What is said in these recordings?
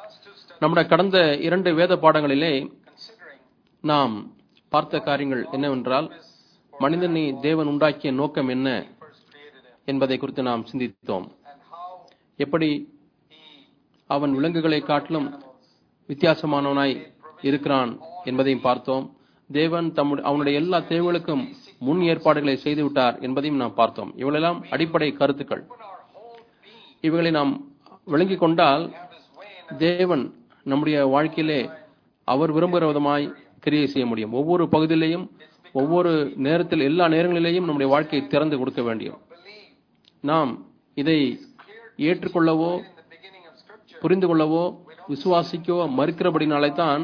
last two studies நம்முடைய கடந்த இரண்டு வேத பாடங்களிலே considering நாம் பார்த்த காரியங்கள் என்னவென்றால் மனிதனை தேவன் உண்டாக்கிய நோக்கம் என்ன first created him என்பதை குறித்து நாம் சிந்தித்தோம் and how எப்படி he அவன் விலங்குகளை காட்டிலும் வித்தியாசமானவனாய் இருக்கிறான் என்பதையும் பார்த்தோம் தேவன் தம்முடைய அவனுடைய எல்லா தேவைகளுக்கும் முன் ஏற்பாடுகளை செய்து விட்டார் என்பதையும் நாம் பார்த்தோம் இவைகளெல்லாம் அடிப்படை கருத்துக்கள் put our whole being இவைகளை நாம் விளங்கிக் கொண்டால் have his way in தேவன் நம்முடைய வாழ்க்கையிலே அவர் விரும்புகிற விதமாய் கிரியை செய்ய முடியும் ஒவ்வொரு பகுதியிலேயும் ஒவ்வொரு நேரத்தில் எல்லா நேரங்களிலேயும் நம்முடைய வாழ்க்கையை திறந்து கொடுக்க வேண்டும் believe நாம் இதை ஏற்றுக்கொள்ளவோ in the beginning of scripture புரிந்து கொள்ளவோ விசுவாசிக்கவோ மறுக்கிறபடினாலே தான்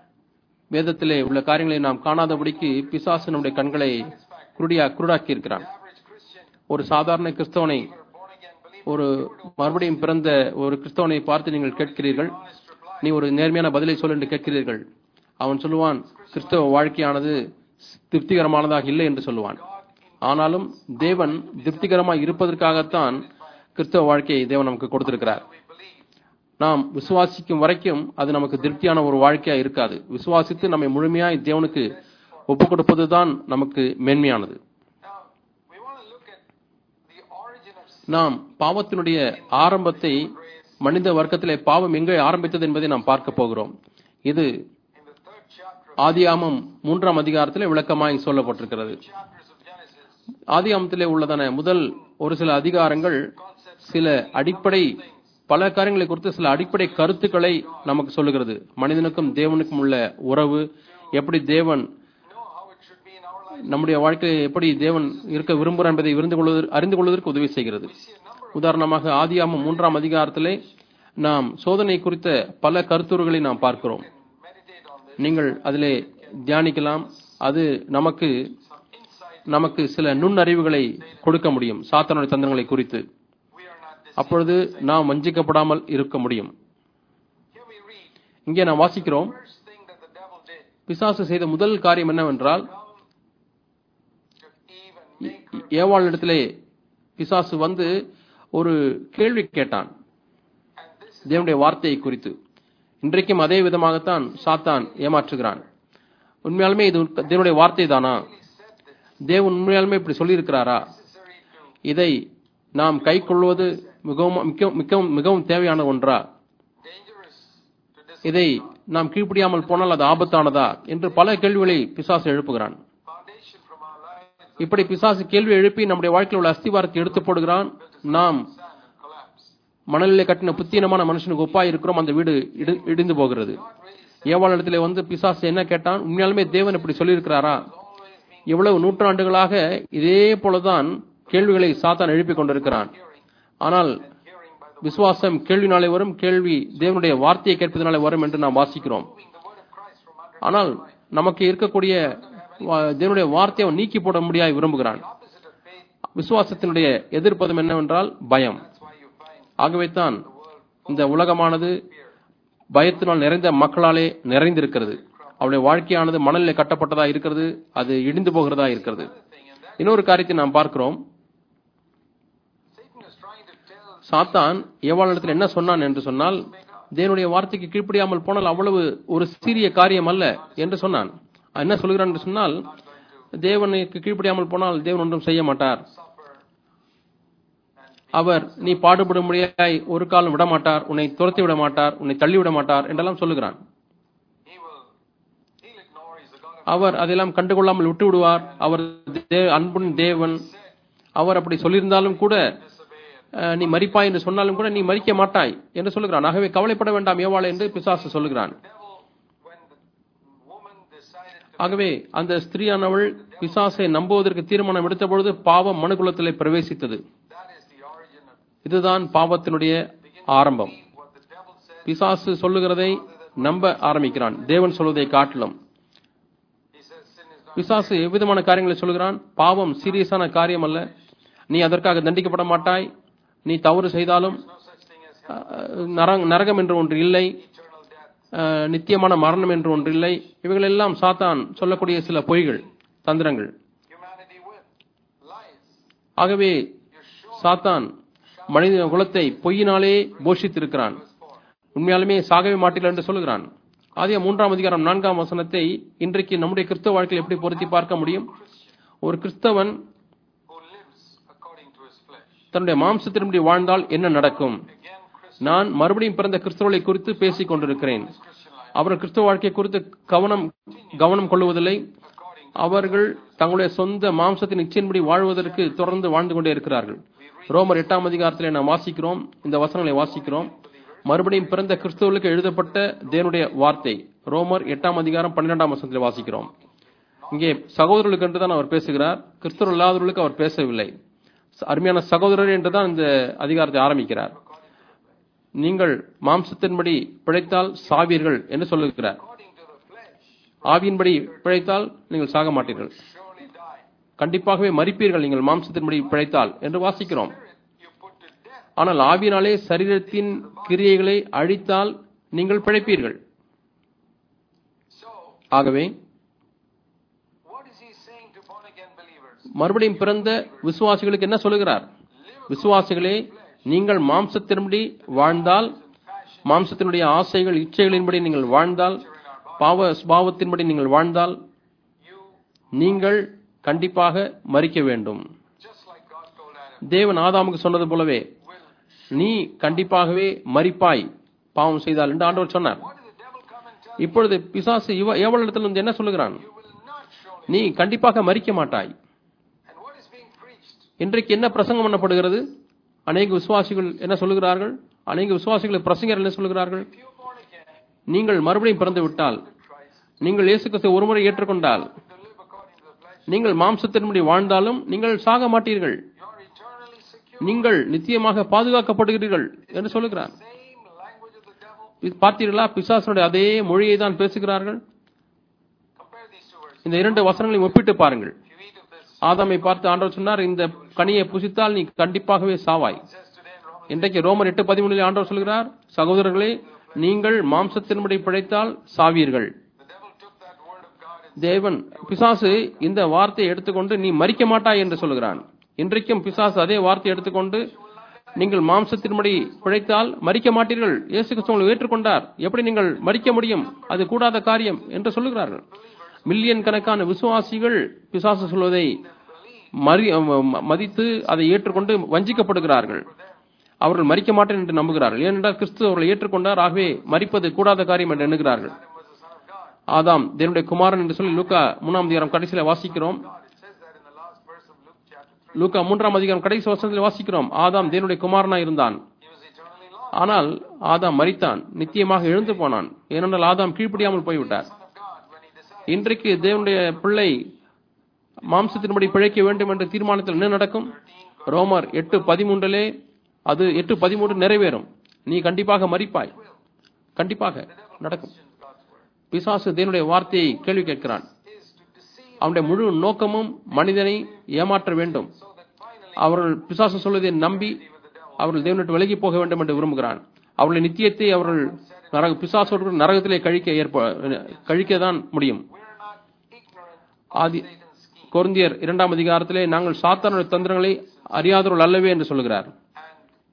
வேதத்திலே உள்ள காரியங்களை நாம் காணாதபடிக்கு பிசாசு நம்முடைய கண்களை குருடியா குருடாக்கி இருக்கிறான் average Christian ஒரு சாதாரண கிறிஸ்தவனை or born again believer ஒரு மறுபடியும் பிறந்த ஒரு கிறிஸ்தவனை பார்த்து நீங்கள் கேட்கிறீர்கள் நீ ஒரு நேர்மையான பதிலை சொல் என்று கேட்கிறீர்கள் அவன் சொல்லுவான் கிறிஸ்தவ வாழ்க்கையானது திருப்திகரமானதாக இல்லை என்று சொல்லுவான் ஆனாலும் தேவன் திருப்திகரமாக இருப்பதற்காகத்தான் கிறிஸ்தவ வாழ்க்கையை தேவன் நமக்கு கொடுத்திருக்கிறார் we believe நாம் விசுவாசிக்கும் வரைக்கும் அது நமக்கு திருப்தியான ஒரு வாழ்க்கையா இருக்காது விசுவாசித்து நம்மை முழுமையாய் தேவனுக்கு ஒப்புக் கொடுப்பதுதான் நமக்கு மேன்மையானது now we want to look at the origin of sin நாம் பாவத்தினுடைய ஆரம்பத்தை மனித வர்க்கத்திலே பாவம் எங்கே ஆரம்பித்தது என்பதை நாம் பார்க்க போகிறோம் இது in the third chapter ஆதியாமம் மூன்றாம் அதிகாரத்திலே விளக்கமாய் சொல்லப்பட்டிருக்கிறது chapters of Genesis ஆதியாமத்திலே உள்ளதான முதல் ஒரு சில அதிகாரங்கள் சில அடிப்படை பல காரியங்களை குறித்து சில அடிப்படை கருத்துக்களை நமக்கு சொல்லுகிறது மனிதனுக்கும் தேவனுக்கும் உள்ள உறவு எப்படி தேவன் know how it should be in our life நம்முடைய வாழ்க்கையை எப்படி தேவன் இருக்க விரும்புகிறார் என்பதை விருந்து கொள்வதற்கு அறிந்து கொள்வதற்கு உதவி செய்கிறது உதாரணமாக ஆதியாமம் மூன்றாம் அதிகாரத்திலே நாம் சோதனை குறித்த பல கருத்துருகளை நாம் பார்க்கிறோம் meditate on this நீங்கள் அதிலே தியானிக்கலாம் அது நமக்கு some insight நமக்கு சில நுண்ணறிவுகளை கொடுக்க முடியும் சாத்தானுடைய தந்திரங்களை குறித்து we are not this அப்பொழுது நாம் வஞ்சிக்கப்படாமல் இருக்க முடியும் here we read இங்கே நாம் வாசிக்கிறோம் first thing that the devil did பிசாசு செய்த முதல் காரியம் என்னவென்றால் come to Eve and make her ஏவாளிடத்திலே பிசாசு வந்து ஒரு கேள்வி கேட்டான் and this தேவனுடைய வார்த்தையை குறித்து இன்றைக்கும் அதே விதமாகத்தான் சாத்தான் ஏமாற்றுகிறான் உண்மையாலுமே இது தேவனுடைய வார்த்தை தானா தேவன் உண்மையாலுமே இப்படி சொல்லியிருக்கிறாரா necessary to இதை நாம் கை கொள்வது மிகவும் மிகவும் மிகவும் மிகவும் தேவையான ஒன்றா dangerous to this இதை நாம் கீழ்ப்படியாமல் போனால் அது ஆபத்தானதா என்று பல கேள்விகளை பிசாசு எழுப்புகிறான் foundation from our lives இப்படி பிசாசு கேள்வி எழுப்பி நம்முடைய வாழ்க்கையில் உள்ள அஸ்திவாரத்தை எடுத்து போடுகிறான் நாம் sand and collapse மணலிலே கட்டின புத்தீனமான மனுஷனுக்கு ஒப்பாய் இருக்கிறோம் அந்த வீடு இடி- இடிந்து போகிறது ஏவாள் இடத்துல வந்து பிசாசு என்ன கேட்டான் உண்மையாலுமே தேவன் இப்படி சொல்லியிருக்கிறாரா always been இவ்வளவு நூற்றாண்டுகளாக இதே போலதான் கேள்விகளை சாத்தான் எழுப்பிக் கொண்டிருக்கிறான் ஆனால் hearing by the விசுவாசம் கேள்வினாலே வரும் கேள்வி தேவனுடைய வார்த்தையை கேட்பதனாலே வரும் என்று நாம் வாசிக்கிறோம் moving the word of Christ from under ஆனால் நமக்கு இருக்கக்கூடிய வா- தேவனுடைய வார்த்தையை அவன் நீக்கி போட முடியாய் விரும்புகிறான் opposite of faith விசுவாசத்தினுடைய எதிர்ப்பதம் என்னவென்றால் பயம் that's why you find ஆகவே தான் இந்த உலகமானது பயத்தினால் நிறைந்த மக்களாலே நிறைந்திருக்கிறது அவருடைய வாழ்க்கையானது மணலில் கட்டப்பட்டதா இருக்கிறது அது இடிந்து போகிறதா இருக்கிறது thing and that இன்னொரு காரியத்தை நாம் பார்க்கிறோம் Satan is trying to tell சாத்தான் ஏவாளிடத்தில் என்ன சொன்னான் என்று சொன்னால் தேவனுடைய வார்த்தைக்கு கீழ்ப்படியாமல் போனால் அவ்வளவு ஒரு சிறிய காரியம் அல்ல என்று சொன்னான் என்ன சொல்கிறான் என்று சொன்னால் தேவனுக்கு கீழ்ப்படியாமல் போனால் தேவன் ஒன்றும் செய்ய மாட்டார் suffer அவர் நீ பாடுபடும் முடியாய் ஒரு காலம் விட மாட்டார் உன்னை துரத்தி விட மாட்டார் உன்னை தள்ளி விட மாட்டார் என்றெல்லாம் சொல்லுகிறான் he will he'll ignore he's the God of அவர் அதெல்லாம் கண்டுகொள்ளாமல் விட்டு விடுவார் அவர் தே- அன்பின் தேவன் அவர் அப்படி சொல்லியிருந்தாலும் கூட disobey and அஹ், நீ மரிப்பாய் என்று சொன்னாலும் கூட நீ மறிக்க மாட்டாய் என்று சொல்லுகிறான் ஆகவே கவலைப்பட வேண்டாம் ஏவாள் என்று பிசாசு சொல்லுகிறான் devil when the woman decided to ஆகவே அந்த ஸ்திரீயானவள் பிசாசை நம்புவதற்கு தீர்மானம் எடுத்த பொழுது பாவம் மனுக்குலத்திலே பிரவேசித்தது that is the origin of இதுதான் பாவத்தினுடைய ஆரம்பம் what the devil said பிசாசு சொல்லுகிறதை நம்ப ஆரம்பிக்கிறான் தேவன் சொல்வதை காட்டிலும் he says sin is not பிசாசு எவ்விதமான காரியங்களை சொல்கிறான் பாவம் சீரியஸான காரியம் அல்ல நீ அதற்காக தண்டிக்கப்பட மாட்டாய் நீ தவறு செய்தாலும் no such thing as hell, அஹ், நரக- நரகம் என்று ஒன்று இல்லை eternal death அஹ், நித்தியமான மரணம் என்று ஒன்று இல்லை இவைகள் எல்லாம் சாத்தான் சொல்லக்கூடிய சில பொய்கள் தந்திரங்கள் humanity will lies ஆகவே you're sure சாத்தான் மனித குலத்தை பொய்யினாலே போஷித்திருக்கிறான் உண்மையாலுமே சாகவே மாட்டீர்கள் என்று சொல்லுகிறான் ஆதிய மூன்றாம் அதிகாரம் நான்காம் வசனத்தை இன்றைக்கு நம்முடைய கிறிஸ்தவ வாழ்க்கையில் எப்படி பொருத்தி பார்க்க முடியும் ஒரு கிறிஸ்தவன் who lives according to his flesh. தன்னுடைய மாம்சத்தின்படி வாழ்ந்தால் என்ன நடக்கும் Again, Christian, நான் மறுபடியும் பிறந்த கிறிஸ்தவர்களை குறித்து பேசிக் கொண்டிருக்கிறேன் Christian life, அவர்கள் கிறிஸ்தவ வாழ்க்கை குறித்து கவனம் கவனம் கொள்வதில்லை according அவர்கள் தங்களுடைய சொந்த மாம்சத்தின் இச்சையின்படி வாழ்வதற்கு தொடர்ந்து வாழ்ந்து கொண்டே இருக்கிறார்கள் ரோமர் எட்டாம் அதிகாரத்திலே நாம் வாசிக்கிறோம் இந்த வசனங்களை வாசிக்கிறோம் மறுபடியும் பிறந்த கிறிஸ்தவர்களுக்கு எழுதப்பட்ட தேவனுடைய வார்த்தை ரோமர் எட்டாம் அதிகாரம் பன்னிரெண்டாம் வசனத்தில் வாசிக்கிறோம் இங்கே சகோதரர்களுக்கு என்று தான் அவர் பேசுகிறார் கிறிஸ்தவர் இல்லாதவர்களுக்கு அவர் பேசவில்லை அருமையான சகோதரர் என்று தான் இந்த அதிகாரத்தை ஆரம்பிக்கிறார் நீங்கள் மாம்சத்தின்படி பிழைத்தால் சாவீர்கள் என்று சொல்லுகிறார் according to the flesh, ஆவியின்படி பிழைத்தால் நீங்கள் சாக மாட்டீர்கள் surely die. கண்டிப்பாகவே மறிப்பீர்கள் நீங்கள் மாம்சத்தின்படி பிழைத்தால் என்று வாசிக்கிறோம் Spirit you put to death. ஆனால் ஆவியினாலே சரீரத்தின் கிரியைகளை அழித்தால் நீங்கள் பிழைப்பீர்கள் So, ஆகவே what is he saying to born again believers? மறுபடியும் பிறந்த விசுவாசிகளுக்கு என்ன சொல்லுகிறார் விசுவாசிகளே நீங்கள் மாம்சத்தின்படி வாழ்ந்தால் மாம்சத்தினுடைய ஆசைகள் இச்சைகளின்படி நீங்கள் வாழ்ந்தால் பாவ சுபாவத்தின்படி நீங்கள் வாழ்ந்தால் You, நீங்கள் கண்டிப்பாக மறிக்க வேண்டும் just like God told Adam, தேவன் ஆதாமுக்கு சொன்னது போலவே will. நீ கண்டிப்பாகவே மறிப்பாய் பாவம் செய்தால் என்று ஆண்டவர் சொன்னார் What did the devil come and tell இப்பொழுது பிசாசு இவ ஏவலிடத்தில் வந்து என்ன சொல்லுகிறான் you? will not surely. நீ கண்டிப்பாக மறிக்க மாட்டாய் And what is being preached? இன்றைக்கு என்ன பிரசங்கம் பண்ணப்படுகிறது அநேக விசுவாசிகள் என்ன சொல்லுகிறார்கள் அநேக விசுவாசிகள் பிரசங்கர் என்ன சொல்லுகிறார்கள் If you're born again, நீங்கள் மறுபடியும் பிறந்து விட்டால் Christ, நீங்கள் இயேசு கிறிஸ்துவை ஒருமுறை ஏற்றுக்கொண்டால் to live according to the flesh, நீங்கள் மாம்சத்தின்படி வாழ்ந்தாலும் நீங்கள் சாக மாட்டீர்கள் you're eternally secure. நீங்கள் நிச்சயமாக பாதுகாக்கப்படுகிறீர்கள் என்று சொல்லுகிறார் Same language of the devil. இது பார்த்தீர்களா பிசாசனுடைய அதே மொழியை தான் பேசுகிறார்கள் Compare these two verses. இந்த இரண்டு வசனங்களையும் ஒப்பிட்டு பாருங்கள் If you eat of this, ஆதாமை பார்த்து ஆண்டவர் சொன்னார் இந்த கனியை புசித்தால் நீ கண்டிப்பாகவே சாவாய் it says today in Romans, இன்றைக்கு ரோமர் எட்டு பதிமூணில் ஆண்டவர் சொல்கிறார் சகோதரர்களே நீங்கள் மாம்சத்தின்படி பிழைத்தால் சாவீர்கள் the devil took that word of God and தேவன் பிசாசு இந்த வார்த்தையை எடுத்துக்கொண்டு நீ மறிக்க மாட்டாய் என்று சொல்கிறான் இன்றைக்கும் பிசாசு அதே வார்த்தையை எடுத்துக்கொண்டு நீங்கள் மாம்சத்தின்படி பிழைத்தால் மறிக்க மாட்டீர்கள் இயேசு கிறிஸ்து உங்களை ஏற்றுக்கொண்டார் எப்படி நீங்கள் மறிக்க முடியும் அது கூடாத காரியம் என்று சொல்லுகிறார்கள் மில்லியன் கணக்கான விசுவாசிகள் பிசாசு சொல்வதை மறி ம- மதித்து அதை ஏற்றுக்கொண்டு வஞ்சிக்கப்படுகிறார்கள் அவர்கள் மறிக்க மாட்டேன் என்று நம்புகிறார்கள் ஏனென்றால் கிறிஸ்து அவர்களை ஏற்றுக்கொண்டார் ஆகவே மறிப்பது கூடாத காரியம் என்று எண்ணுகிறார்கள் Adam was the son of God. ஆதாம் தேவனுடைய குமாரன் என்று சொல்லி லூக்கா மூணாம் அதிகாரம் கடைசியில வாசிக்கிறோம் God. It says that in the last verse of Luke chapter 3. லூக்கா மூன்றாம் அதிகாரம் கடைசி வசனத்தில் வாசிக்கிறோம் ஆதாம் தேவனுடைய குமாரனா இருந்தான் He was eternally lost. ஆனால் ஆதாம் மரித்தான் நித்தியமாக எழுந்து போனான் ஏனென்றால் ஆதாம் கீழ்ப்படியாமல் போய்விட்டார் Son of God when he decided இன்றைக்கு தேவனுடைய பிள்ளை மாம்சத்தின்படி பிழைக்க வேண்டும் என்ற தீர்மானத்தில் என்ன நடக்கும் ரோமர் எட்டு பதிமூன்றிலே அது எட்டு பதிமூன்று நிறைவேறும் நீ கண்டிப்பாக மறிப்பாய் கண்டிப்பாக நடக்கும் questions God's word பிசாசு தேவனுடைய வார்த்தையை கேள்வி கேட்கிறான் is to deceive அவனுடைய முழு நோக்கமும் மனிதனை ஏமாற்ற வேண்டும் so that finally அவர்கள் பிசாசு சொல்வதை நம்பி அவர்கள் தேவனிட்டு விலகி போக வேண்டும் என்று விரும்புகிறான் அவர்களை நித்தியத்தை அவர்கள் நரக பிசாசோடு நரகத்திலே கழிக்க ஏற்ப கழிக்க தான் முடியும் we're not ignorant Aadhi of Satan's scheme கொரிந்தியர் இரண்டாம் அதிகாரத்திலே நாங்கள் சாத்தானுடைய தந்திரங்களை அறியாதவர்கள் அல்லவே என்று சொல்கிறார் and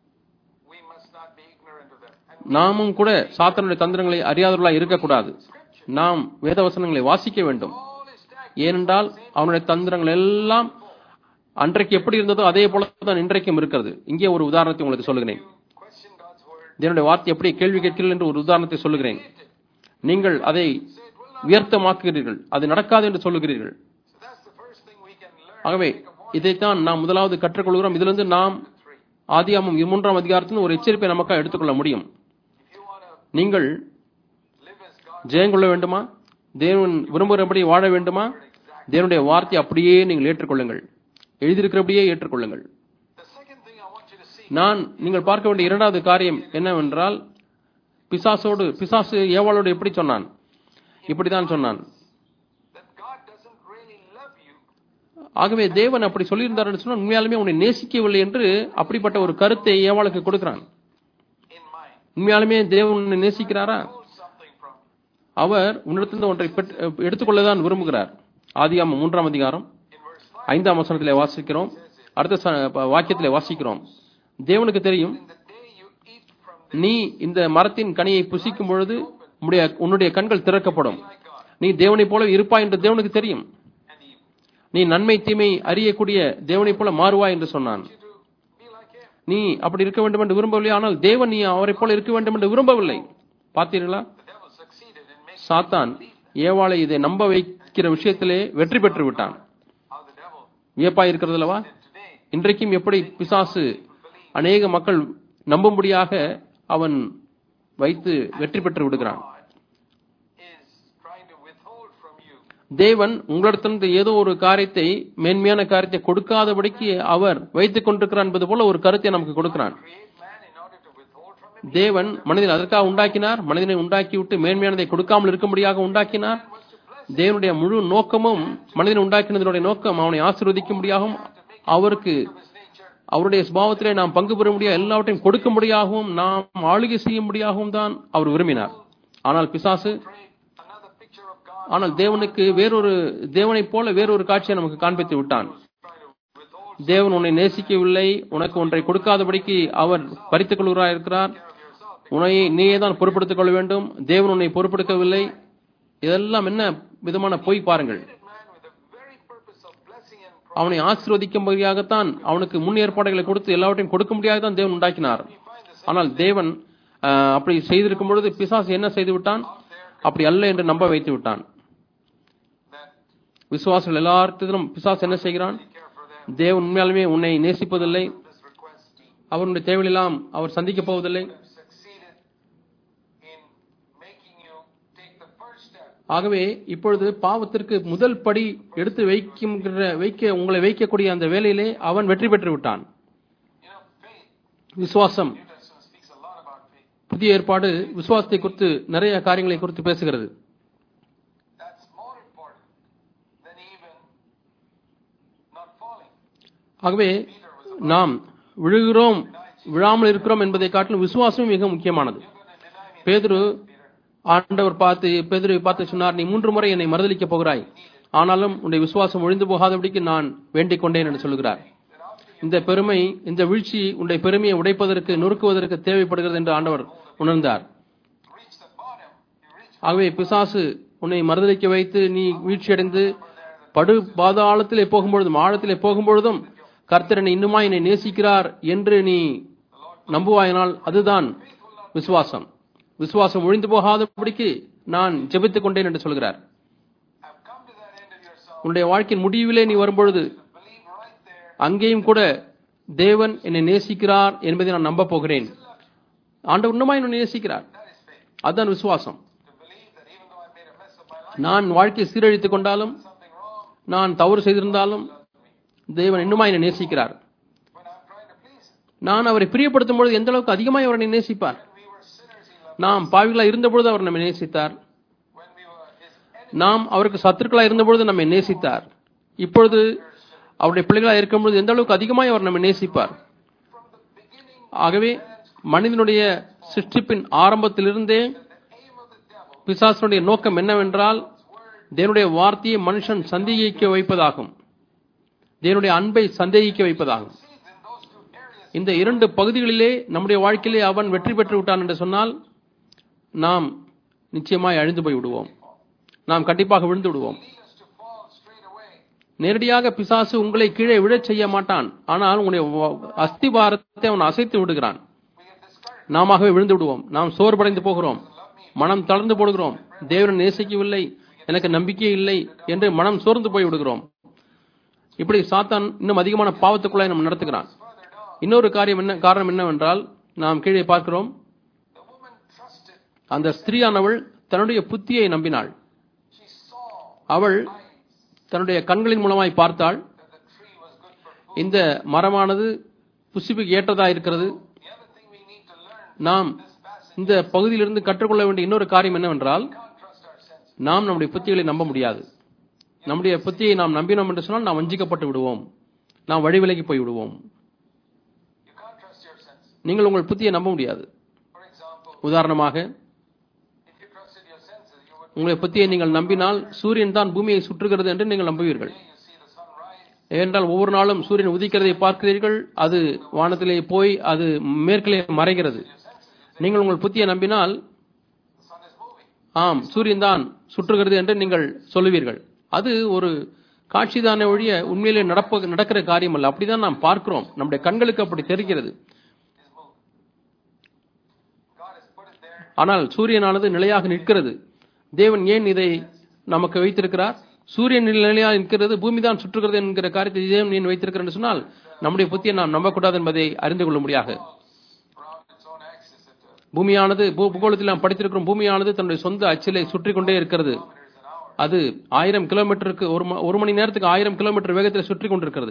we must not be ignorant of them. And நாமும் கூட சாத்தானுடைய தந்திரங்களை அறியாதவர்களாக இருக்கக்கூடாது நாம் வேதவசனங்களை வாசிக்க வேண்டும் all is stacked. ஏனென்றால் அவனுடைய தந்திரங்கள் எல்லாம் அன்றைக்கு எப்படி இருந்ததோ அதே போல தான் இன்றைக்கும் இருக்கிறது இங்கே ஒரு உதாரணத்தை உங்களுக்கு சொல்லுகிறேன் Question God's word. இதனுடைய வார்த்தை எப்படி கேள்வி கேட்கிறீர்கள் என்று ஒரு உதாரணத்தை சொல்லுகிறேன் நீங்கள் அதை வியர்த்தமாக்குகிறீர்கள் அது நடக்காது என்று சொல்லுகிறீர்கள் So that's the first thing we can learn. ஆகவே இதைத்தான் நாம் முதலாவது கற்றுக்கொள்கிறோம் இதிலிருந்து நாம் Three. ஆதியாமம் மூன்றாம் அதிகாரத்தில் ஒரு எச்சரிப்பை நமக்கு எடுத்துக்கொள்ள முடியும் If you want to நீங்கள் live as God ஜெயம் கொள்ள வேண்டுமா தேவன் விரும்புகிறபடி வாழ வேண்டுமா தேவனுடைய வார்த்தை அப்படியே நீங்கள் ஏற்றுக்கொள்ளுங்கள் எழுதியிருக்கிறபடியே ஏற்றுக்கொள்ளுங்கள் The second thing I want you to see நான் நீங்கள் பார்க்க வேண்டிய இரண்டாவது காரியம் என்னவென்றால் பிசாசோடு பிசாசு ஏவாளோடு எப்படி சொன்னான் இப்படித்தான் சொன்னான் that God doesn't really love you ஆகவே தேவன் அப்படி சொல்லியிருந்தார் என்று சொன்னால் உண்மையாலுமே உன்னை நேசிக்கவில்லை என்று அப்படிப்பட்ட ஒரு கருத்தை ஏவாளுக்கு கொடுக்கிறான் in mind. உண்மையாலுமே தேவன் உன்னை நேசிக்கிறாரா Hold something from you. அவர் உன்னிடத்திலிருந்து ஒன்றை பெற்று- எடுத்துக்கொள்ளதான் விரும்புகிறார் ஆதியாமம் மூன்றாம் அதிகாரம் In verse 5, ஐந்தாம் வசனத்திலே வாசிக்கிறோம் அடுத்த ச- வாக்கியத்திலே வாசிக்கிறோம் தேவனுக்கு தெரியும் in the day you eat from நீ இந்த மரத்தின் கனியை புசிக்கும் பொழுது உன்னுடைய உன்னுடைய கண்கள் திறக்கப்படும் நீ தேவனைப் போல இருப்பாய் என்று தேவனுக்கு தெரியும் and evil. நீ நன்மை தீமை அறியக்கூடிய தேவனைப் போல மாறுவாய் என்று சொன்னான் You to be like him. நீ அப்படி இருக்க வேண்டும் என்று விரும்பவில்லை ஆனால் தேவன் நீ அவரைப் போல இருக்க வேண்டும் என்று விரும்பவில்லை பார்த்தீர்களா The devil succeeded in making சாத்தான் ஏவாளை இதை நம்ப வைக்கிற விஷயத்திலே வெற்றி பெற்று விட்டான் how the devil வியப்பாய் இருக்கிறது அல்லவா did today. இன்றைக்கும் எப்படி பிசாசு அநேக மக்கள் நம்பும்படியாக அவன் வைத்து வெற்றி பெற்று விடுகிறான் God is trying to withhold from you தேவன் உங்களிடத்திலிருந்து ஏதோ ஒரு காரியத்தை மேன்மையான காரியத்தை கொடுக்காதபடிக்கு அவர் வைத்துக் கொண்டிருக்கிறார் என்பது போல ஒரு கருத்தை நமக்கு கொடுக்கிறான் create man in order to withhold from him. தேவன் மனிதனை அதற்காக உண்டாக்கினார் மனிதனை உண்டாக்கிவிட்டு மேன்மையானதை கொடுக்காமல் இருக்கும்படியாக உண்டாக்கினார் was to bless தேவனுடைய முழு நோக்கமும் மனிதனை உண்டாக்கினதனுடைய நோக்கம் அவனை ஆசீர்வதிக்கும்படியாகவும் அவருக்கு his nature. அவருடைய சுபாவத்திலே நாம் பங்கு பெற முடியாது எல்லாவற்றையும் கொடுக்கும்படியாகவும் நாம் ஆளுகை செய்யும்படியாகவும் தான் அவர் விரும்பினார் ஆனால் பிசாசு Pray another picture of God ஆனால் தேவனுக்கு வேறொரு தேவனைப் போல வேறொரு காட்சியை நமக்கு காண்பித்து விட்டான் trying to withhold தேவன் உன்னை நேசிக்கவில்லை உனக்கு ஒன்றை கொடுக்காதபடிக்கு அவர் பறித்துக் கொள்கிறார் இருக்கிறார் of yourself. உன்னை நீயே தான் பொறுப்படுத்திக் கொள்ள வேண்டும் தேவன் உன்னை பொறுப்படுத்தவில்லை இதெல்லாம் என்ன விதமான பொய் பாருங்கள் Created man with the very purpose of blessing and அவனை ஆசீர்வதிக்கும்படியாகத்தான் அவனுக்கு முன் ஏற்பாடுகளை கொடுத்து எல்லாவற்றையும் கொடுக்க முடியாதான் தேவன் உண்டாக்கினார் we find this ஆனால் தேவன் ஆஹ், அப்படி செய்திருக்கும் பொழுது பிசாசு என்ன செய்து விட்டான் அப்படி அல்ல என்று நம்ப வைத்து விட்டான் that விசுவாசிகள் எல்லாத்திலும் பிசாசு என்ன செய்கிறான் you care for them. தேவன் உண்மையாலுமே உன்னை நேசிப்பதில்லை This request அவருடைய தேவையெல்லாம் அவர் சந்திக்கப் போவதில்லை have succeeded in making you take the first step. ஆகவே இப்பொழுது பாவத்திற்கு முதல் படி எடுத்து வைக்கின்ற வைக்க உங்களை வைக்கக்கூடிய அந்த வேலையிலே அவன் வெற்றி பெற்று விட்டான் You know, faith. விசுவாசம் New Testament speaks a lot about faith. புதிய ஏற்பாடு விசுவாசத்தை குறித்து நிறைய காரியங்களை குறித்து பேசுகிறது That's more important than even not falling. ஆகவே Peter was நாம் விழுகிறோம் விழாமல் இருக்கிறோம் என்பதை காட்டிலும் விசுவாசம் மிக முக்கியமானது You're going to deny me. பேதுரு Peter. ஆண்டவர் பார்த்து பேதுருவை பார்த்து சொன்னார் நீ மூன்று முறை என்னை மறுதலிக்கப் போகிறாய் ஆனாலும் உன்னுடைய விசுவாசம் ஒழிந்து போகாதபடிக்கு நான் வேண்டிக் கொண்டேன் என்று சொல்கிறார் That after இந்த பெருமை இந்த வீழ்ச்சி உன்னுடைய பெருமையை உடைப்பதற்கு நொறுக்குவதற்கு தேவைப்படுகிறது என்று ஆண்டவர் உணர்ந்தார் you reach the bottom, you reach ஆகவே பிசாசு உன்னை மறுதலிக்க வைத்து நீ வீழ்ச்சியடைந்து படு பாதாளத்திலே போகும்பொழுதும் ஆழத்திலே போகும்பொழுதும் கர்த்தர் என்னை இன்னுமா என்னை நேசிக்கிறார் என்று நீ நம்புவாயினால் அதுதான் விசுவாசம் விசுவாசம் ஒழிந்து போகாதபடிக்கு நான் ஜெபித்துக் கொண்டேன் என்று சொல்கிறார் have come to that end of yourself. உன்னுடைய வாழ்க்கையின் முடிவிலே நீ வரும்பொழுது Believe right there. அங்கேயும் கூட தேவன் என்னை நேசிக்கிறார் என்பதை நான் நம்ப போகிறேன் ஆண்டவர் இன்னுமா என்னை நேசிக்கிறார் That is faith. அதுதான் விசுவாசம் To believe that even though I made a mess of my life, நான் வாழ்க்கையை சீரழித்துக் கொண்டாலும் something wrong, நான் தவறு செய்திருந்தாலும் தேவன் இன்னுமா என்னை நேசிக்கிறார் when I'm trying to please Him. நான் அவரை பிரியப்படுத்தும் பொழுது எந்த அளவுக்கு அதிகமாய் அவர் என்னை நேசிப்பார் When we were sinners, He loved நாம் பாவிகளா இருந்தபொழுது அவர் நம்மை நேசித்தார் When we were His enemies, நாம் அவருக்கு சத்துருக்களா இருந்தபொழுது நம்மை நேசித்தார் இப்பொழுது அவருடைய பிள்ளைகளா இருக்கும்பொழுது எந்த அளவுக்கு அதிகமாய் அவர் நம்மை நேசிப்பார் from the beginning, ஆகவே மனிதனுடைய சிருஷ்டிப்பின் ஆரம்பத்திலிருந்தே the aim of the devil பிசாசனுடைய நோக்கம் என்னவென்றால் தேவனுடைய வார்த்தையை மனுஷன் சந்தேகிக்க வைப்பதாகும் தேவனுடைய அன்பை சந்தேகிக்க வைப்பதாகும் seeds in those two areas. இந்த இரண்டு பகுதிகளிலே நம்முடைய வாழ்க்கையிலே அவன் வெற்றி பெற்று விட்டான் என்று சொன்னால் நாம் நிச்சயமாய் அழிந்து போய் விடுவோம் நாம் கண்டிப்பாக விழுந்து விடுவோம் Lead us to fall straight away. நேரடியாக பிசாசு உங்களை கீழே விழச் செய்ய மாட்டான் ஆனால் உங்களுடைய வ- அஸ்திபாரத்தை அவன் அசைத்து விடுகிறான் We get discouraged. நாமவே விழுந்து விடுவோம் நாம் சோர்வடைந்து போகிறோம் மனம் தளர்ந்து போடுகிறோம் தேவனை நேசிக்கவில்லை எனக்கு நம்பிக்கை இல்லை என்று மனம் சோர்ந்து போய் விடுகிறோம் இப்படி சாத்தான் இன்னும் அதிகமான பாவத்துக்குள்ளாய் நம்ம நடத்துகிறான் Further down, இன்னொரு காரியம் என்ன காரணம் என்னவென்றால் நாம் கீழே பார்க்கிறோம் the woman trusted. அந்த ஸ்திரீயானவள் தன்னுடைய புத்தியை நம்பினாள் She saw அவள் eyes தன்னுடைய கண்களின் மூலமாய் பார்த்தாள் that the tree was good for food. இந்த மரமானது புசிப்புக்கு ஏற்றதா இருக்கிறது The other thing we need to learn நாம் this passage, இந்த பகுதியிலிருந்து கற்றுக்கொள்ள வேண்டிய இன்னொரு காரியம் என்னவென்றால் we can't trust our senses. நாம் நம்முடைய புத்திகளை நம்ப முடியாது நம்முடைய புத்தியை நாம் நம்பினோம் என்று சொன்னால் நாம் வஞ்சிக்கப்பட்டு விடுவோம் நாம் வழி விலகி போய் விடுவோம் You can't trust your senses. நீங்கள் உங்கள் புத்தியை நம்ப முடியாது For example, உதாரணமாக if you trusted your senses, you would உங்களுடைய புத்தியை நீங்கள் நம்பினால் சூரியன் தான் பூமியை சுற்றுகிறது என்று நீங்கள் நம்புவீர்கள் you see the sun rise, ஏனென்றால் ஒவ்வொரு நாளும் சூரியன் உதிக்கிறதை பார்க்கிறீர்கள் அது வானத்திலே போய் அது மேற்கிலே மறைகிறது நீங்கள் உங்கள் புத்தியை நம்பினால் the sun is moving. ஆம் சூரியன் தான் சுற்றுகிறது என்று நீங்கள் சொல்லுவீர்கள் அது ஒரு காட்சிதானே ஒழிய உண்மையிலே நடப்ப நடக்கிற காரியம் அல்ல அப்படிதான் நாம் பார்க்கிறோம் நம்முடைய கண்களுக்கு அப்படி தெரிகிறது Is moving. God has put it there. ஆனால் சூரியனானது நிலையாக நிற்கிறது தேவன் ஏன் இதை நமக்கு வைத்திருக்கிறார் சூரியன் நிலையாக நிற்கிறது பூமி தான் சுற்றுகிறது என்கிற காரியத்தை தேவன் ஏன் வைத்திருக்கிறார் என்று சொன்னால் நம்முடைய புத்தியை நாம் நம்பக்கூடாது என்பதை அறிந்து கொள்ள முடியாக Around its own axis at uh, பூமியானது பூ- பூகோளத்தில் நாம் படித்திருக்கிறோம் பூமியானது தன்னுடைய சொந்த அச்சிலை சுற்றி கொண்டே இருக்கிறது kilometers an hour. அது ஆயிரம் கிலோமீட்டருக்கு ஒரு ம- ஒரு மணி நேரத்துக்கு ஆயிரம் கிலோமீட்டர் வேகத்தில் சுற்றி கொண்டிருக்கிறது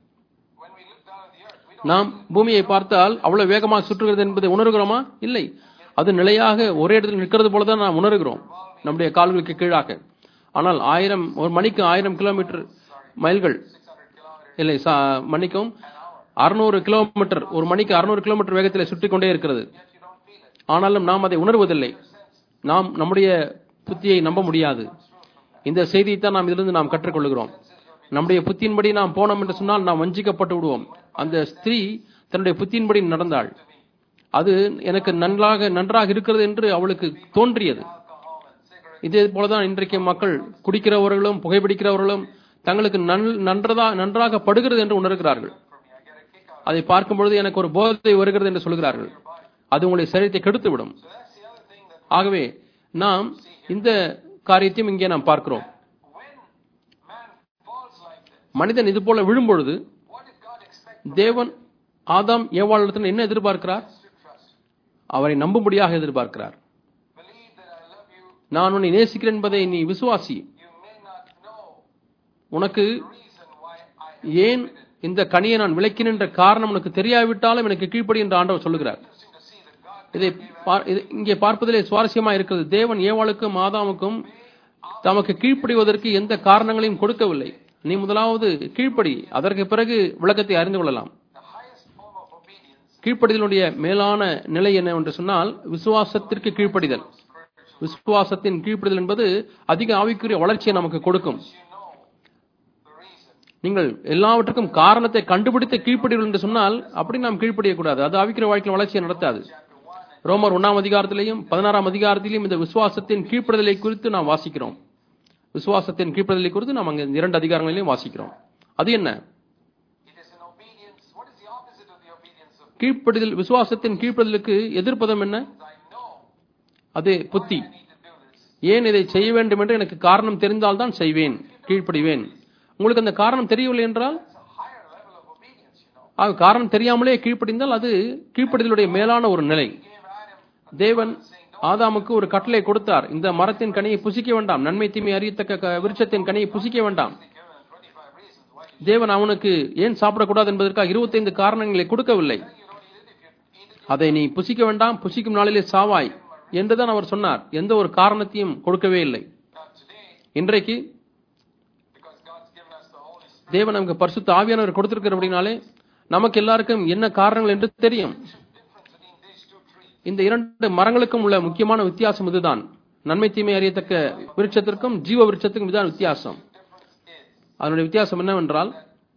When we look down at the earth, we don't நாம் பூமியை பார்த்தால் அவ்வளவு வேகமாக சுற்றுகிறது என்பதை உணர்கிறோமா இல்லை அது நிலையாக ஒரே இடத்தில் நிற்கிறது போல தான் நாம் உணர்கிறோம் நம்முடைய கால்களுக்கு கீழாக ஆனால் ஆயிரம் ஒரு மணிக்கு ஆயிரம் கிலோமீட்டர் மைல்கள் 600 kilometers இல்லை சா- மன்னிக்கவும் அறுநூறு கிலோமீட்டர் ஒரு மணிக்கு அறுநூறு கிலோமீட்டர் வேகத்தில் சுற்றி கொண்டே இருக்கிறது yet you don't feel it. ஆனாலும் நாம் அதை உணர்வதில்லை நாம் நம்முடைய புத்தியை நம்ப முடியாது இந்த செய்தியை தான் நாம் இதிலிருந்து நாம் கற்றுக்கொள்கிறோம் நம்முடைய புத்தியின்படி நாம் போனோம் என்று சொன்னால் நாம் வஞ்சிக்கப்பட்டு விடுவோம் அந்த ஸ்திரீ தன்னுடைய புத்தியின்படி நடந்தாள் அது எனக்கு நன்றாக நன்றாக இருக்கிறது என்று அவளுக்கு தோன்றியது Alcohol and cigarettes. இதே போலதான் இன்றைக்கு மக்கள் குடிக்கிறவர்களும் புகைப்பிடிக்கிறவர்களும் தங்களுக்கு நன் நன்றதா நன்றாக படுகிறது என்று உணர்கிறார்கள் For me, I get a kick out. அதை பார்க்கும் பொழுது எனக்கு ஒரு போதை வருகிறது என்று சொல்கிறார்கள் அது உங்களுடைய சரீரத்தை கெடுத்துவிடும் So that's the other thing that ஆகவே நாம் இந்த காரியத்தையும் இங்கே நாம் பார்க்கிறோம் when man falls like this, மனிதன் இது போல விழும்பொழுது what did God expect? தேவன் ஆதாம் ஏவாளிடத்தில் என்ன எதிர்பார்க்கிறார் us to trust. அவரை நம்பும்படியாக எதிர்பார்க்கிறார் Believe that I love you. நான் உன்னை நேசிக்கிறேன் என்பதை நீ விசுவாசி You may not know உனக்கு the reason why I ஏன் இந்த கனியை நான் விளக்கினேன் என்ற காரணம் உனக்கு தெரியாவிட்டாலும் எனக்கு கீழ்ப்படி என்று ஆண்டவர் சொல்லுகிறார் interesting to see that God இதை பார்- இது- இங்கே பார்ப்பதிலே சுவாரஸ்யமா இருக்கிறது தேவன் ஏவாளுக்கும் ஆதாமுக்கும் தமக்கு கீழ்ப்படிவதற்கு எந்த காரணங்களையும் கொடுக்கவில்லை நீ முதலாவது கீழ்ப்படி அதற்கு பிறகு விளக்கத்தை அறிந்து கொள்ளலாம் the highest form of obedience கீழ்ப்படிதலுடைய மேலான நிலை என்ன என்று சொன்னால் விசுவாசத்திற்கு கீழ்ப்படிதல் விசுவாசத்தின் கீழ்ப்படிதல் என்பது அதிக ஆவிக்குரிய வளர்ச்சியை நமக்கு கொடுக்கும் you know the reason. நீங்கள் எல்லாவற்றுக்கும் காரணத்தை கண்டுபிடித்து கீழ்ப்படிகள் என்று சொன்னால் அப்படி நாம் கீழ்ப்படியக்கூடாது அது ஆவிக்குரிய வாழ்க்கையில் வளர்ச்சியை நடத்தாது Chapter 1 and ரோமர் ஒன்னாம் அதிகாரத்திலேயும் பதினாறாம் அதிகாரத்திலேயும் இந்த விசுவாசத்தின் கீழ்ப்படிதலை குறித்து நாம் வாசிக்கிறோம் விசுவாசத்தின் கீழ்ப்படிதலை குறித்து நாம் அங்க இரண்டு அதிகாரங்களிலும் வாசிக்கிறோம் அது என்ன it is an obedience. What is the opposite of the obedience of கீழ்ப்படிதல் விசுவாசத்தின் கீழ்ப்படிதலுக்கு எதிர்ப்பதம் என்ன I know அது புத்தி I need to do this. ஏன் இதை செய்ய வேண்டும் என்று எனக்கு காரணம் தெரிந்தால்தான் செய்வேன் கீழ்ப்படிவேன் உங்களுக்கு அந்த காரணம் தெரியவில்லை என்றால் It's a higher level of obedience, you know. ஆக காரணம் தெரியாமலே கீழ்ப்படிந்தால் அது கீழ்ப்படிதலுடைய மேலான ஒரு நிலை Gave Adam தேவன் ஆதாமுக்கு ஒரு கட்டளை கொடுத்தார் இந்த மரத்தின் கனியை புசிக்க வேண்டாம் நன்மை தீமை அறியத்தக்க க- விருட்சத்தின் கனியை புசிக்க வேண்டாம் given 25 reasons why you தேவன் அவனுக்கு ஏன் சாப்பிடக்கூடாது என்பதற்காக இருபத்தைந்து காரணங்களை கொடுக்கவில்லை you don't eat it. If you eat it, அதை நீ புசிக்க வேண்டாம் புசிக்கும் நாளிலே சாவாய் என்றுதான் அவர் சொன்னார் எந்த ஒரு காரணத்தையும் கொடுக்கவே இல்லை now today, இன்றைக்கு because God's given us the Holy Spirit, தேவன் நமக்கு பரிசுத்த ஆவியானவர் கொடுத்திருக்கிறபடினாலே நமக்கு எல்லாருக்கும் என்ன காரணங்கள் என்று தெரியும் difference between these two trees. இந்த இரண்டு மரங்களுக்கும் உள்ள முக்கியமான வித்தியாசம் இதுதான் நன்மை தீமை அறியத்தக்க விருட்சத்திற்கும் ஜீவ விருட்சத்துக்கும் இதுதான் வித்தியாசம் Difference is அதனுடைய வித்தியாசம் என்னவென்றால்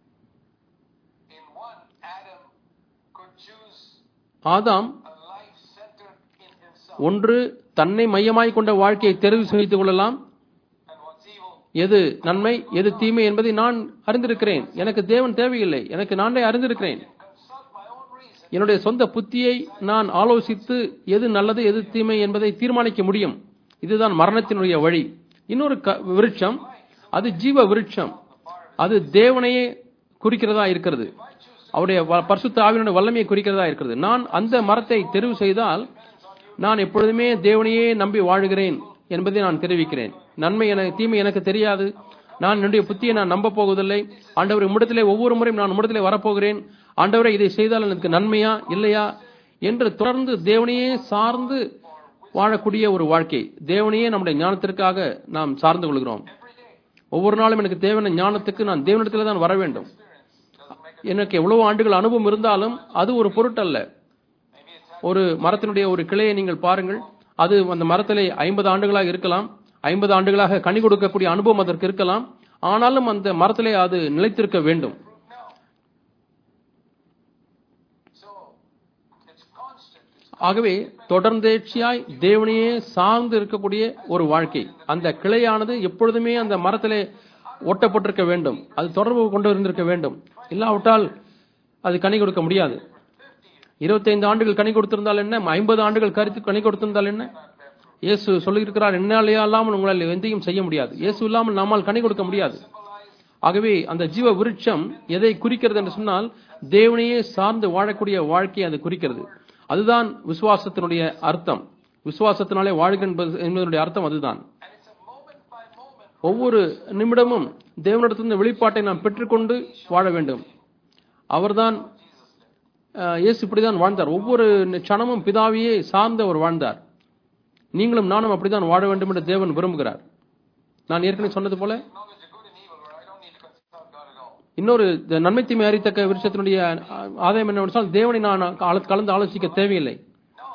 in one, Adam could choose Adam a life centered in himself ஒன்று தன்னை மையமாய் கொண்ட வாழ்க்கையை தெரிவு செய்து கொள்ளலாம் and what's evil. எது நன்மை எது தீமை என்பதை நான் அறிந்திருக்கிறேன் எனக்கு தேவன் தேவையில்லை எனக்கு நானே அறிந்திருக்கிறேன் Consult my own reason. என்னுடைய சொந்த புத்தியை நான் ஆலோசித்து எது நல்லது எது தீமை என்பதை தீர்மானிக்க முடியும் இதுதான் மரணத்தினுடைய வழி இன்னொரு க- விருட்சம் அது ஜீவ விருட்சம் அது தேவனையே குறிக்கிறதா இருக்கிறது அவருடைய வ- பரிசுத்த ஆவியினுடைய வல்லமையை குறிக்கிறதா இருக்கிறது நான் அந்த மரத்தை தெரிவு செய்தால் நான் எப்பொழுதுமே தேவனையே நம்பி வாழுகிறேன் என்பதை நான் தெரிவிக்கிறேன் நன்மை என தீமை எனக்கு தெரியாது நான் என்னுடைய புத்தியை நான் நம்ப போவதில்லை ஆண்டவர் உம்மிடத்திலே ஒவ்வொரு முறையும் நான் உம்மிடத்திலே வரப்போகிறேன் ஆண்டவரை இதை செய்தால் எனக்கு நன்மையா இல்லையா என்று தொடர்ந்து தேவனையே சார்ந்து வாழக்கூடிய ஒரு வாழ்க்கை தேவனையே நம்முடைய ஞானத்திற்காக நாம் சார்ந்து கொள்கிறோம் ஒவ்வொரு நாளும் எனக்கு தேவையான ஞானத்துக்கு நான் தேவனிடத்தில் தான் வர வேண்டும் எனக்கு எவ்வளவு ஆண்டுகள் அனுபவம் இருந்தாலும் அது ஒரு பொருட்டல்ல ஒரு மரத்தினுடைய ஒரு கிளையை நீங்கள் பாருங்கள் அது அந்த மரத்திலே ஐம்பது ஆண்டுகளாக இருக்கலாம் ஐம்பது ஆண்டுகளாக கனி கொடுக்கக்கூடிய அனுபவம் அதற்கு இருக்கலாம் ஆனாலும் அந்த மரத்திலே அது நிலைத்திருக்க வேண்டும் So it's constant. It's ஆகவே தொடர்ந்தேர்ச்சியாய் தேவனையே சார்ந்து இருக்கக்கூடிய ஒரு வாழ்க்கை அந்த கிளையானது எப்பொழுதுமே அந்த மரத்திலே ஒட்டப்பட்டிருக்க வேண்டும் அது தொடர்பு கொண்டு இருந்திருக்க வேண்டும் இல்லாவிட்டால் அது கனி கொடுக்க முடியாது இருபத்தைந்து ஆண்டுகள் கனி கொடுத்திருந்தால் என்ன ஐம்பது ஆண்டுகள் கருத்து கனி கொடுத்திருந்தால் என்ன இயேசு சொல்லியிருக்கிறார் என்னாலே இல்லாமல் உங்களால் எந்தையும் செய்ய முடியாது இயேசு இல்லாமல் நம்மால் கனி கொடுக்க முடியாது ஆகவே அந்த ஜீவ விருட்சம் எதை குறிக்கிறது என்று சொன்னால் தேவனையே சார்ந்து வாழக்கூடிய வாழ்க்கையை அது குறிக்கிறது அதுதான் விசுவாசத்தினுடைய அர்த்தம் விசுவாசத்தினாலே வாழ்க என்பது என்பதனுடைய அர்த்தம் அதுதான் And it's a moment by moment ஒவ்வொரு நிமிடமும் தேவனிடத்திலிருந்து வெளிப்பாட்டை நாம் பெற்றுக்கொண்டு வாழ வேண்டும் அவர்தான் அஹ், இயேசு இப்படிதான் வாழ்ந்தார் ஒவ்வொரு க்ஷணமும் பிதாவையே சார்ந்து அவர் வாழ்ந்தார் நீங்களும் நானும் அப்படித்தான் வாழ வேண்டும் என்று தேவன் விரும்புகிறார் நான் ஏற்கனவே சொன்னது போல knowledge of good and evil where I don't need to consult God at all. இன்னொரு இந்த நன்மை தீமை அறித்தக்க விருட்சத்தினுடைய அஹ், ஆதாயம் என்னவென்று சொன்னால் தேவனை நான் ஆள- கலந்து ஆலோசிக்க தேவையில்லை No.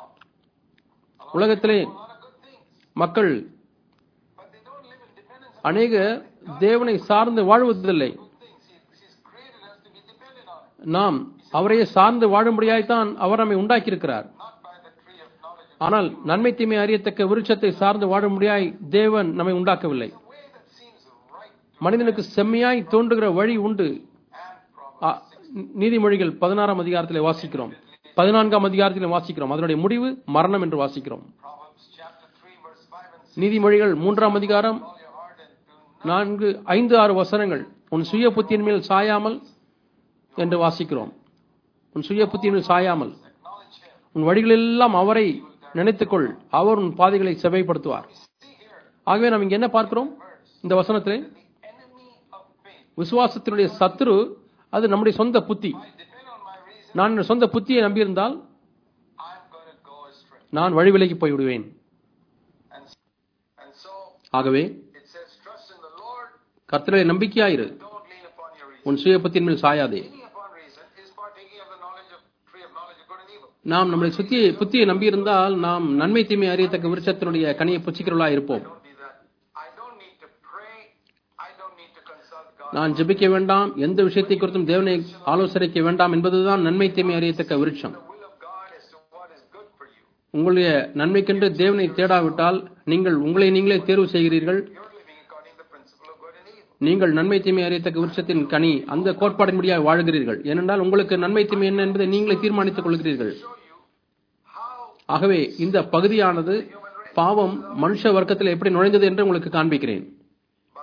உலகத்திலே A lot of good things. மக்கள் But they don't live in dependence on அநேக தேவனை சார்ந்து வாழ்வதில்லை good things. He, he's created us to be dependent on it. நாம் அவரையே சார்ந்து வாழும்படியாய்த்தான் அவர் நம்மை உண்டாக்கியிருக்கிறார் Not by the tree of knowledge of ஆனால் நன்மை தீமை அறியத்தக்க விருட்சத்தை சார்ந்து வாழும்படியாய் தேவன் நம்மை உண்டாக்கவில்லை the way that seems right மனிதனுக்கு செம்மையாய் தோன்றுகிற வழி உண்டு and proper. ஆ, நீதிமொழிகள் பதினாறாம் அதிகாரத்திலே வாசிக்கிறோம் பதினான்காம் அதிகாரத்திலே வாசிக்கிறோம் அதனுடைய முடிவு மரணம் என்று வாசிக்கிறோம் Proverbs chapter 3 verse 5 and 6. நீதிமொழிகள் மூன்றாம் அதிகாரம் All your heart and do not நான்கு ஐந்து ஆறு வசனங்கள் உன் சுய புத்தியின் மேல் சாயாமல் என்று வாசிக்கிறோம் உன் சுய புத்தியின் மேல் சாயாமல் acknowledge him. உன் வழிகளெல்லாம் அவரை நினைத்துக்கொள் அவர் உன் பாதைகளை செவைப்படுத்துவார் We see here ஆகவே நாம் இங்க என்ன பார்க்கிறோம் இந்த வசனத்திலே the enemy of faith. விசுவாசத்தினுடைய சத்துரு அது நம்முடைய சொந்த புத்தி I depend on my reason. நான் என் சொந்த புத்தியை நம்பியிருந்தால் I'm going to go astray. நான் வழி விலகி போய்விடுவேன் And, and so ஆகவே it says, trust in the Lord. கர்த்தரை நம்பிக்கையாயிரு Don't lean upon your reason. உன் சுய புத்தியின் மேல் சாயாதே Leaning upon reason is partaking of the knowledge of tree of knowledge of good and evil. நாம் நம்முடைய சுத்தியை புத்தியை நம்பியிருந்தால் நாம் நன்மை தீமை அறியத்தக்க விருட்சத்தினுடைய கனியை புச்சிக்கிறவர்களா இருப்போம் Don't be that. I don't need to pray. I don't need to consult God. நான் ஜெபிக்க வேண்டாம் எந்த விஷயத்தை குறித்தும் தேவனை ஆலோசனைக்க வேண்டாம் என்பதுதான் நன்மை தீமை அறியத்தக்க விருட்சம் The will of God as to what is good for you. உங்களுடைய நன்மைக்கென்று தேவனை தேடாவிட்டால் நீங்கள் உங்களை நீங்களே தேர்வு செய்கிறீர்கள் You're living according to the principle of good and evil. நீங்கள் நன்மை தீமை அறியத்தக்க விருட்சத்தின் கனி அந்த கோட்பாடின்படியாக வாழ்கிறீர்கள் ஏனென்றால் உங்களுக்கு நன்மை தீமை என்ன என்பதை நீங்களே தீர்மானித்துக் கொள்கிறீர்கள் Show you how ஆகவே இந்த பகுதியானது பாவம் மனுஷ வர்க்கத்தில் எப்படி நுழைந்தது என்று உங்களுக்கு காண்பிக்கிறேன் by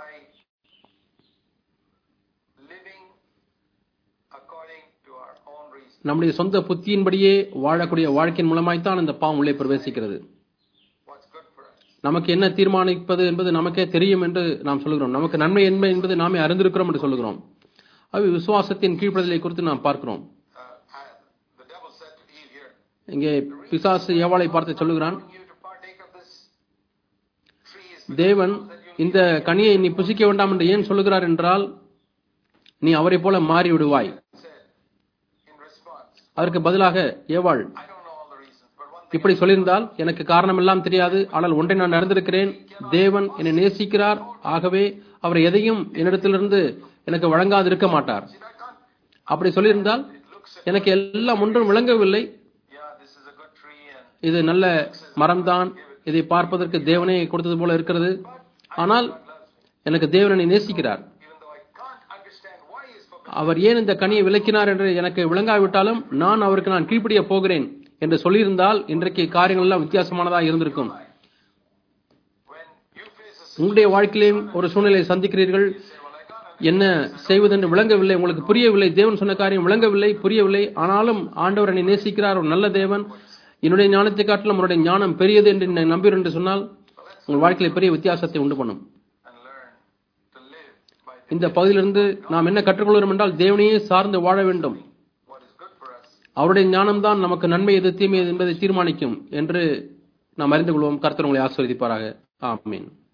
living according to our own reason. நம்முடைய சொந்த புத்தியின்படியே வாழக்கூடிய வாழ்க்கையின் மூலமாய்த்தான் இந்த பாவம் உள்ளே பிரவேசிக்கிறது What's good for us. நமக்கு என்ன தீர்மானிப்பது என்பது நமக்கே தெரியும் என்று நாம் சொல்கிறோம் நமக்கு நன்மை என்ன என்பது நாமே அறிந்திருக்கிறோம் என்று சொல்கிறோம் அவை விசுவாசத்தின் கீழ்ப்படிதலை குறித்து நாம் பார்க்கிறோம் Uh, I, the devil said to Eve here, இங்கே பிசாசு ஏவாளை பார்த்து சொல்லுகிறான் "Telling you to partake of this tree is தேவன் இந்த கனியை நீ புசிக்க வேண்டாம் என்று ஏன் சொல்லுகிறார் என்றால் நீ அவரை போல மாறி விடுவாய் said in response. அதற்கு பதிலாக ஏவாள் I don't know all the reasons, but one thing இப்படி சொல்லியிருந்தால் எனக்கு காரணம் எல்லாம் தெரியாது ஆனால் ஒன்றை நான் அறிந்திருக்கிறேன் தேவன் என்னை நேசிக்கிறார் ஆகவே அவர் எதையும் என்னிடத்திலிருந்து எனக்கு வழங்காது இருக்க மாட்டார் see that con- அப்படி சொல்லியிருந்தால் it looks எனக்கு எல்லாம் ஒன்றும் விளங்கவில்லை yeah, this is a good tree and இது நல்ல மரம்தான் இதை பார்ப்பதற்கு தேவனே கொடுத்தது போல இருக்கிறது ஆனால் எனக்கு தேவன் என்னை நேசிக்கிறார் even though I can't understand why he is forbidden, அவர் ஏன் இந்த கனியை விளக்கினார் என்று எனக்கு விளங்காவிட்டாலும் நான் அவருக்கு நான் கீழ்ப்படிய போகிறேன் என்று சொல்லியிருந்தால் இன்றைக்கு காரியங்கள் எல்லாம் வித்தியாசமானதாக இருந்திருக்கும் when you face a உங்களுடைய வாழ்க்கையிலும் ஒரு சூழ்நிலையை சந்திக்கிறீர்கள் say, well, I can't என்ன செய்வதென்று விளங்கவில்லை உங்களுக்கு புரியவில்லை தேவன் சொன்ன காரியம் விளங்கவில்லை புரியவில்லை ஆனாலும் ஆண்டவர் என்னை நேசிக்கிறார் ஒரு நல்ல தேவன் என்னுடைய ஞானத்தை காட்டிலும் அவருடைய ஞானம் பெரியது என்று நான் நம்புகிறேன் என்று சொன்னால் உங்கள் வாழ்க்கையில பெரிய வித்தியாசத்தை உண்டு பண்ணும் and learn to live by இந்த பகுதியிலிருந்து நாம் என்ன கற்றுக்கொள்கிறோம் என்றால் தேவனையே சார்ந்து வாழ வேண்டும் what is good for us. அவருடைய ஞானம்தான் நமக்கு நன்மை எது தீமை எது என்பதை தீர்மானிக்கும் என்று நாம் அறிந்து கொள்வோம் கர்த்தர் உங்களை ஆசீர்வதிப்பாராக ஆமென்